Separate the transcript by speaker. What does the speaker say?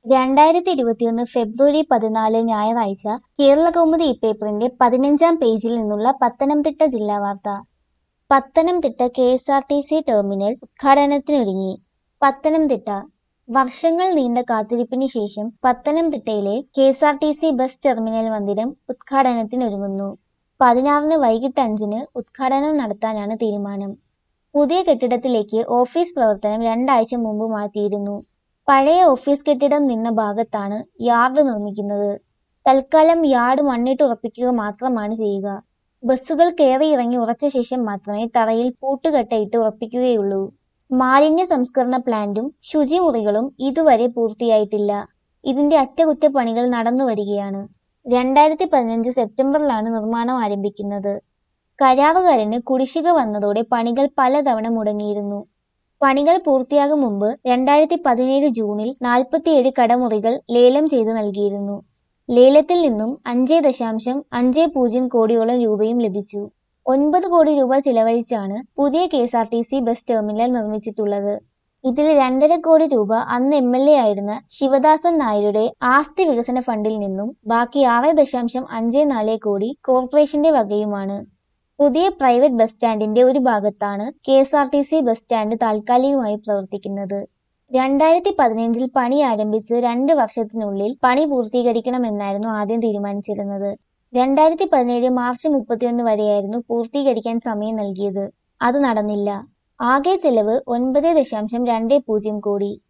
Speaker 1: രണ്ടായിരത്തി ഇരുപത്തിയൊന്ന് ഫെബ്രുവരി പതിനാല് ഞായറാഴ്ച കേരളകൗമുദി ഇപ്പേപ്പറിന്റെ പതിനഞ്ചാം പേജിൽ നിന്നുള്ള പത്തനംതിട്ട ജില്ലാ വാർത്ത Pathanamthitta K S R T C terminal ഉദ്ഘാടനത്തിനൊരുങ്ങി പത്തനംതിട്ട വർഷങ്ങൾ നീണ്ട കാത്തിരിപ്പിന് ശേഷം പത്തനംതിട്ടയിലെ K S R T C bus terminal മന്ദിരം ഉദ്ഘാടനത്തിനൊരുങ്ങുന്നു പതിനാറിന് വൈകിട്ട് അഞ്ചിന് ഉദ്ഘാടനം നടത്താനാണ് തീരുമാനം പുതിയ കെട്ടിടത്തിലേക്ക് ഓഫീസ് പ്രവർത്തനം രണ്ടാഴ്ച മുമ്പ് മാറ്റിയിരുന്നു പഴയ ഓഫീസ് കെട്ടിടം നിന്ന ഭാഗത്താണ് യാർഡ് നിർമ്മിക്കുന്നത് തൽക്കാലം യാർഡ് മണ്ണിട്ട് ഉറപ്പിക്കുക മാത്രമാണ് ചെയ്യുക ബസ്സുകൾ കയറി ഇറങ്ങി ഉറച്ച ശേഷം മാത്രമേ തറയിൽ പൂട്ടുകെട്ടയിട്ട് ഉറപ്പിക്കുകയുള്ളൂ മാലിന്യ സംസ്കരണ പ്ലാന്റും ശുചിമുറികളും ഇതുവരെ പൂർത്തിയായിട്ടില്ല ഇതിന്റെ അറ്റകുറ്റപ്പണികൾ നടന്നു വരികയാണ് രണ്ടായിരത്തി പതിനഞ്ച് സെപ്റ്റംബറിലാണ് നിർമ്മാണം ആരംഭിക്കുന്നത് കരാറുകാരന് കുടിശ്ശിക വന്നതോടെ പണികൾ പലതവണ മുടങ്ങിയിരുന്നു പണികൾ പൂർത്തിയാകും മുമ്പ് രണ്ടായിരത്തി പതിനേഴ് ജൂണിൽ നാൽപ്പത്തിയേഴ് കടമുറികൾ ലേലം ചെയ്ത് നൽകിയിരുന്നു ലേലത്തിൽ നിന്നും അഞ്ച് ദശാംശം അഞ്ച് പൂജ്യം കോടിയോളം രൂപയും ലഭിച്ചു ഒൻപത് കോടി രൂപ ചിലവഴിച്ചാണ് പുതിയ K S R T C bus terminal നിർമ്മിച്ചിട്ടുള്ളത് ഇതിൽ രണ്ടര കോടി രൂപ അന്ന് എം എൽ എ ആയിരുന്ന ശിവദാസൻ നായരുടെ ആസ്തി വികസന ഫണ്ടിൽ നിന്നും ബാക്കി ആറ് ദശാംശം അഞ്ച് നാല് കോടി കോർപ്പറേഷന്റെ വകയുമാണ് പുതിയ പ്രൈവറ്റ് ബസ് സ്റ്റാൻഡിന്റെ ഒരു ഭാഗത്താണ് K S R T C bus stand താൽക്കാലികമായി പ്രവർത്തിക്കുന്നത് രണ്ടായിരത്തി പതിനഞ്ചിൽ പണി ആരംഭിച്ച് രണ്ട് വർഷത്തിനുള്ളിൽ പണി പൂർത്തീകരിക്കണമെന്നായിരുന്നു ആദ്യം തീരുമാനിച്ചിരുന്നത് രണ്ടായിരത്തി പതിനേഴ് മാർച്ച് മുപ്പത്തിയൊന്ന് വരെയായിരുന്നു പൂർത്തീകരിക്കാൻ സമയം നൽകിയത് അത് നടന്നില്ല ആകെ ചെലവ് ഒൻപത് ദശാംശം രണ്ട് പൂജ്യം കോടി